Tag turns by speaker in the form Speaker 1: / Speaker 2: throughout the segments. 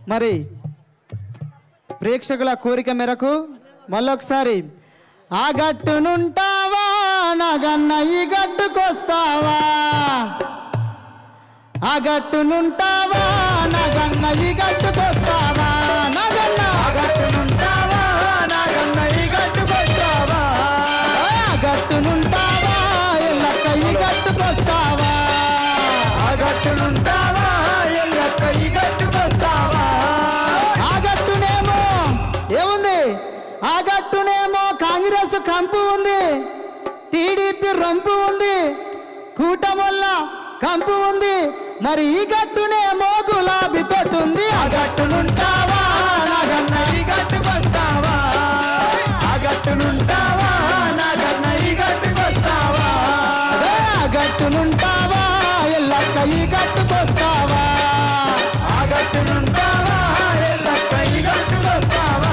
Speaker 1: మరి ప్రేక్షకుల కోరిక మేరకు మళ్ళొకసారి ఆ గట్టునుంటావా నాగన్న ఈ గట్టుకొస్తావా ఆ గట్టునుంటావా నాగన్న ఈ గట్టుకొస్తావా నాగన్న ఆ గట్టునుంటావా నాగన్న ఈ గట్టుకొస్తావా ఆ గట్టునుంటావా ఎల్లక్క ఈ గట్టుకొస్తావా ఆ గట్టునుంటావా ఎల్లక్క ఈ గట్టుకొస్తావా ఆ గట్టునేమో ఏముంది ఆ గట్టునేమో కాంగ్రెస్ కంపు ఉంది టీడీపీ రంపు ఉంది కూటమల్ల కంపు ఉంది మరి ఈ గట్టునేమో గులాబీ తోట ఉంది ఆ గట్టునుంటావా నాగన్న ఈ గట్టుకొస్తావా ఆ గట్టునుంటావా నాగన్న ఈ గట్టుకొస్తావా ఆ గట్టునుంటావా ఎల్లక్క ఈ గట్టుకొస్తావా ఆ గట్టునుంటావా ఎల్లక్క ఈ గట్టుకొస్తావా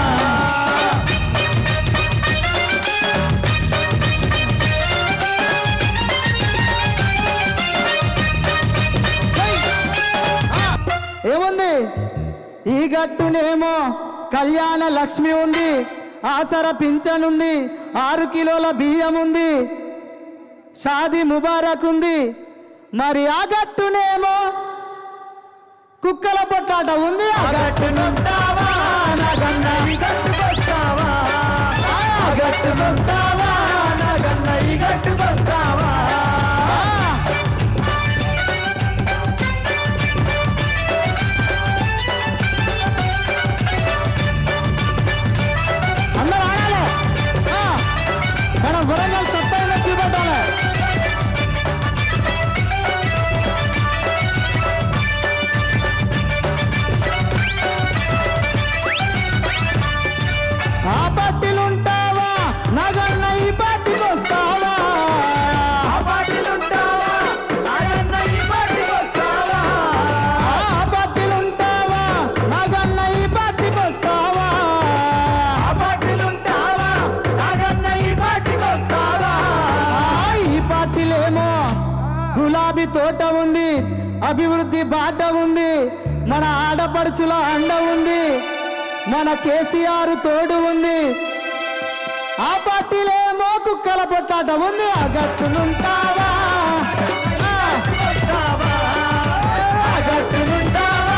Speaker 1: ఏముంది ఈ గట్టునేమో కళ్యాణ లక్ష్మి ఉంది ఆసర పింఛన్ ఉంది ఆరు కిలోల బియ్యం ఉంది షాది ముబారక్ ఉంది మరి ఆ గట్టునేమో కుక్కల పొట్టాట ఉంది ఆ గట్టునొస్తావా నాగన్న ఈ గట్టుకొస్తావా ఆ గట్టునొస్తావా నాగన్న ఈ గట్టుకొస్తావా అందరూ ఆడాలి ఆ, మనం వరంగల్ సత్తాయిలో చూపెట్టాలి ఆ పార్టీలుంటావా నగన్న ఈ పార్టీకి వస్తావా ఆ పార్టీలుంటావా నగన్న ఈ పార్టీకి వస్తావా ఆ పార్టీలుంటావా నగన్న ఈ పార్టీకి వస్తావా ఆ పార్టీలుంటావా నగన్న ఈ పార్టీకి వస్తావా ఈ పార్టీలేమో గులాబీ తోట ఉంది అభివృద్ధి బాట ఉంది మన ఆడపడుచుల అండ ఉంది మన కేసీఆర్ తోడు ఉంది ఆ పార్టీలేమో కుక్కల పొట్టాట ఉంది ఆ గట్టునుంటావా ఆ, ఆ గట్టునుంటావా?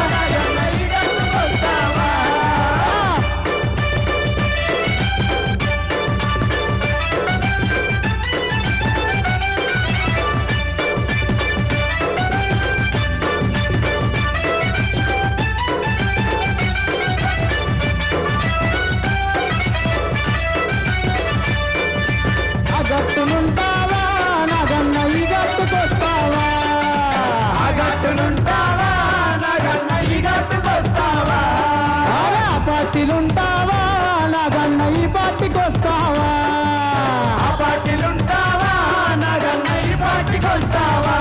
Speaker 1: ఆ గట్టునుంటావా నాగన్న ఈ గట్టుకొస్తావా ఆ గట్టునుంటావా నాగన్న ఈ గట్టుకొస్తావా ఆ పార్టీలుంటావా నాగన్న ఈ పార్టీకొస్తావా ఆ పార్టీలుంటావా నాగన్న ఈ పార్టీకొస్తావా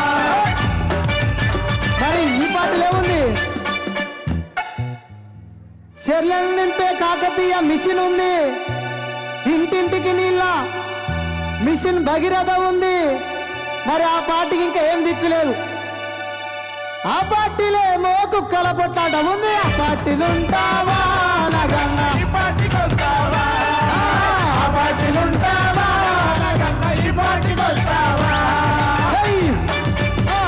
Speaker 1: మరి ఈ పార్టీలో ఉంది చెర్లను నింపే కాకతీయ మిషన్ ఉంది ఇంటింటికి నీళ్ళ మిషన్ భగీరథ ఉంది మరి ఆ పార్టీకి ఇంకా ఏం దిక్కు లేదు ఆ పార్టీలో ఏమో కుక్కల పొట్టాట ఉంది ఆ పార్టీలు ఉంటావా నగన్న ఈ పార్టీకి వస్తావా ఆ పార్టీలు ఉంటావా నగన్న ఈ పార్టీకి వస్తావా ఏయ్! ఆ!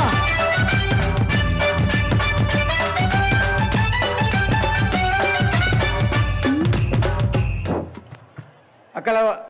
Speaker 2: అక్కడ